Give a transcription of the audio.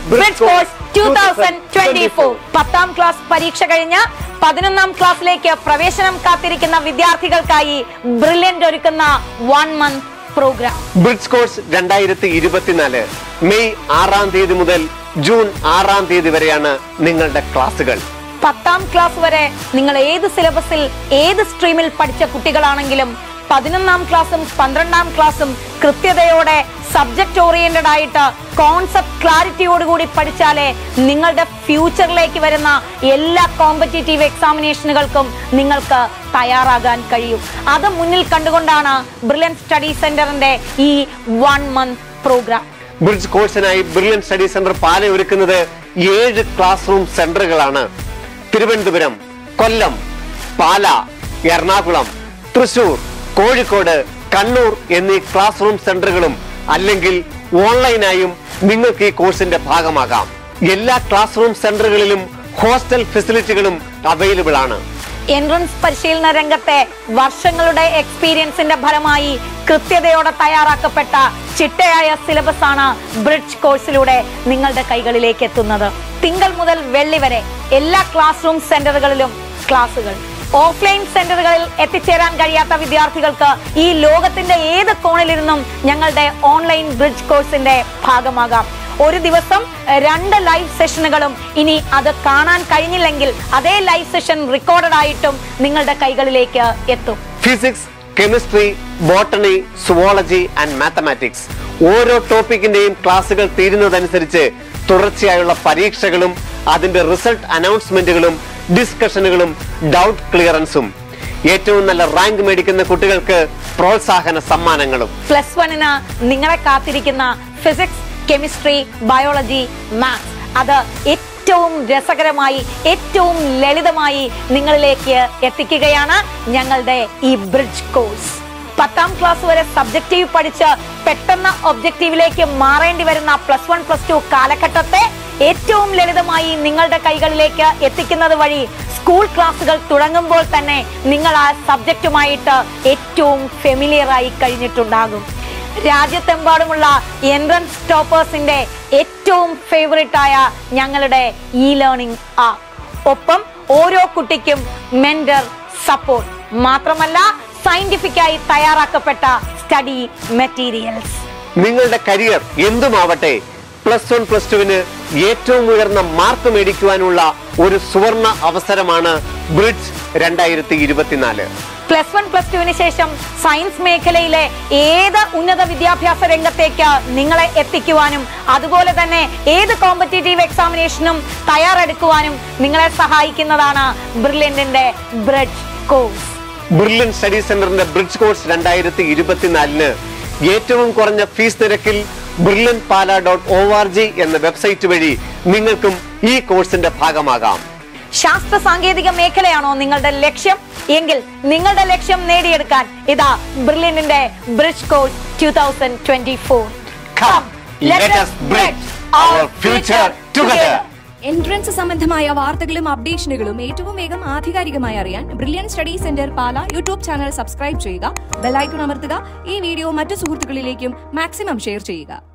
Bridge course two thousand twenty four പത്താം class പരീക്ഷ കഴിഞ്ഞ് പതിനൊന്നാം ക്ലാസ്സിലേക്ക് പ്രവേശനം കാത്തിരിക്കുന്ന വിദ്യാർത്ഥികൾക്കായി ബ്രില്യന്റ് ഒരുക്കുന്ന one month program bridge course രണ്ടായിരത്തി ഇരുപത്തിനാല് മെയ് ആറാം തീയതി മുതൽ ജൂൺ ആറാം തീയതി വരെയാണ് നിങ്ങളുടെ ക്ലാസുകൾ പത്താം ക്ലാസ് വരെ നിങ്ങൾ ഏത് സിലബസിൽ ഏത് സ്ട്രീമിൽ പഠിച്ച കുട്ടികളാണെങ്കിലും പതിനൊന്നാം ക്ലാസ്സും പന്ത്രണ്ടാം ക്ലാസ്സും കൃത്യതയോടെ സബ്ജക്ട് ഓറിയന്റഡ് ആയിട്ട് കോൺസെപ്റ്റ് ക്ലാരിറ്റിയോടുകൂടി പഠിച്ചാലേ നിങ്ങളുടെ ഫ്യൂച്ചറിലേക്ക് വരുന്ന എല്ലാ കോമ്പറ്റേറ്റീവ് എക്സാമിനേഷനുകൾക്കും നിങ്ങൾക്ക് തയ്യാറാകാൻ കഴിയും അത് മുന്നിൽ കണ്ടുകൊണ്ടാണ് ബ്രില്യൻ സ്റ്റഡി സെന്ററിന്റെ ഈ വൺ മന്ത് പ്രോഗ്രാം ബ്രിഡ്ജ് കോഴ്സിനായി ബ്രില്യൻ സ്റ്റഡി സെന്റർ പാല ഒരുക്കുന്നത് ഏഴ് ക്ലാസ് റൂം സെന്ററുകളാണ് തിരുവനന്തപുരം കൊല്ലം പാല എറണാകുളം തൃശൂർ കോഴിക്കോട് കണ്ണൂർ എന്നീ ക്ലാസ് റൂം സെന്ററുകളും അല്ലെങ്കിൽ ഓൺലൈനായും നിങ്ങൾക്ക് ഈ കോഴ്സിന്റെ ഭാഗമാകാം എല്ലാ ക്ലാസ് റൂം സെന്ററുകളിലും ഹോസ്റ്റൽ ഫെസിലിറ്റികളും അവൈലബിൾ ആണ് എൻട്രൻസ് പരിശീലന രംഗത്തെ വർഷങ്ങളുടെ എക്സ്പീരിയൻസിന്റെ ഫലമായി കൃത്യതയോടെ തയ്യാറാക്കപ്പെട്ട ചിട്ടയായ സിലബസ് ആണ് ബ്രിഡ്ജ് കോഴ്സിലൂടെ നിങ്ങളുടെ കൈകളിലേക്ക് എത്തുന്നത് തിങ്കൾ മുതൽ വെള്ളി വരെ എല്ലാ ക്ലാസ് റൂം സെന്ററുകളിലും ക്ലാസുകൾ ഓഫ്ലൈൻ സെന്ററുകളിൽ എത്തിച്ചേരാൻ കഴിയാത്ത വിദ്യാർത്ഥികൾക്ക് ഈ ലോകത്തിന്റെ ഏത് കോണിലിരുന്നും ഞങ്ങളുടെ ഓൺലൈൻ ബ്രിഡ്ജ് കോഴ്സിന്റെ ഭാഗമാകാം ഒരു ദിവസം രണ്ട് ലൈവ് സെഷനുകളും ഇനി അത് കാണാൻ കഴിഞ്ഞില്ലെങ്കിൽ അതേ ലൈവ് സെഷൻ റെക്കോർഡഡ് ആയിട്ടും നിങ്ങളുടെ കൈകളിലേക്ക് എത്തും physics chemistry botany zoology and mathematics ഓരോ ടോപ്പിക്കിന്റെയും ക്ലാസുകൾ തീരുന്നതനുസരിച്ച് തുടർച്ചയായുള്ള പരീക്ഷകളും അതിന്റെ റിസൾട്ട് അനൗൺസ്മെന്റുകളും ഡിസ്കഷനുകളും ഡൗട്ട് ക്ലിയറൻസും ഏറ്റവും നല്ല റാങ്ക് മേടിക്കുന്ന കുട്ടികൾക്ക് പ്രോത്സാഹന സമ്മാനങ്ങളും പ്ലസ് വണ്ണിന് നിങ്ങളെ കാത്തിരിക്കുന്ന ഫിസിക്സ് കെമിസ്ട്രി ബയോളജി മാത്സ് അത് ഏറ്റവും രസകരമായി ഏറ്റവും ലളിതമായി നിങ്ങളിലേക്ക് എത്തിക്കുകയാണ് ഞങ്ങളുടെ ഈ ബ്രിഡ്ജ് കോഴ്സ് പത്താം ക്ലാസ് വരെ സബ്ജക്റ്റീവ് പഠിച്ച് പെട്ടെന്ന് ഒബ്ജക്റ്റീവിലേക്ക് മാറേണ്ടി വരുന്ന പ്ലസ് വൺ പ്ലസ് ടു കാലഘട്ടത്തെ ഏറ്റവും ലളിതമായി നിങ്ങളുടെ കൈകളിലേക്ക് എത്തിക്കുന്നത് വഴി സ്കൂൾ ക്ലാസ്സുകൾ തുടങ്ങുമ്പോൾ തന്നെ നിങ്ങൾ ആ സബ്ജക്റ്റുമായിട്ട് ഏറ്റവും ഫെമിലിയർ ആയി കഴിഞ്ഞിട്ടുണ്ടാകും രാജ്യത്തെമ്പാടുമുള്ള എൻട്രൻസ് ടോപ്പേഴ്സിന്റെ ഏറ്റവും ഫേവറേറ്റ് ആയ ഞങ്ങളുടെ ഇ ലേണിംഗ് ആപ്പ് ഒപ്പം ഓരോ കുട്ടിക്കും മെന്റർ സപ്പോർട്ട് മാത്രമല്ല സയന്റിഫിക്കായി തയ്യാറാക്കപ്പെട്ട സ്റ്റഡി മെറ്റീരിയൽസ് നിങ്ങളുടെ കരിയർ എന്തുമാവട്ടെ പ്ലസ് വൺ പ്ലസ് ടുവിന് ഏറ്റവും ഉയർന്ന മാർക്ക് മേടിക്കുവാനുള്ള ഒരു സുവർണ അവസരമാണ് ബ്രിഡ്ജ് രണ്ടായിരത്തി ഇരുപത്തിനാല് പ്ലസ് വൺ പ്ലസ് ടുവിന് ശേഷം സയൻസ് മേഖലയിലെ ഏത് ഉന്നത വിദ്യാഭ്യാസ രംഗത്തേക്ക് നിങ്ങളെ എത്തിക്കുവാനും അതുപോലെ തന്നെ ഏത് കോമ്പറ്റേറ്റീവ് എക്സാമിനേഷനും തയ്യാറെടുക്കുവാനും നിങ്ങളെ സഹായിക്കുന്നതാണ് ബ്രില്യന്റിന്റെ ബ്രിഡ്ജ് കോഴ്സ് ബ്രില്യൻ സ്റ്റഡി സെന്ററിന്റെ ബ്രിഡ്ജ് കോഴ്സ് രണ്ടായിരത്തി ഇരുപത്തിനാലിന് ഏറ്റവും കുറഞ്ഞ ഫീസ് നിരക്കിൽ Brilliant Pala dot O R G എന്ന വെബ്സൈറ്റ് വഴി നിങ്ങൾക്കും ഈ കോഴ്സിന്റെ ഭാഗമാകാം ശാസ്ത്ര സാങ്കേതിക മേഖലയാണോ നിങ്ങളുടെ ലക്ഷ്യം എങ്കിൽ നിങ്ങളുടെ ലക്ഷ്യം നേടിയെടുക്കാൻ ഇതാ ബ്രില്യന്റിന്റെ bridge course two thousand twenty four Come, let us bridge our future together. Entrance സംബന്ധമായ വാർത്തകളും അപ്ഡേഷനുകളും ഏറ്റവും വേഗം ആധികാരികമായി അറിയാൻ Brilliant study center Pala YouTube channel subscribe ചെയ്യുക ബെലൈക്കൺ അമർത്തുക ഈ വീഡിയോ മറ്റു സുഹൃത്തുക്കളിലേക്കും മാക്സിമം ഷെയർ ചെയ്യുക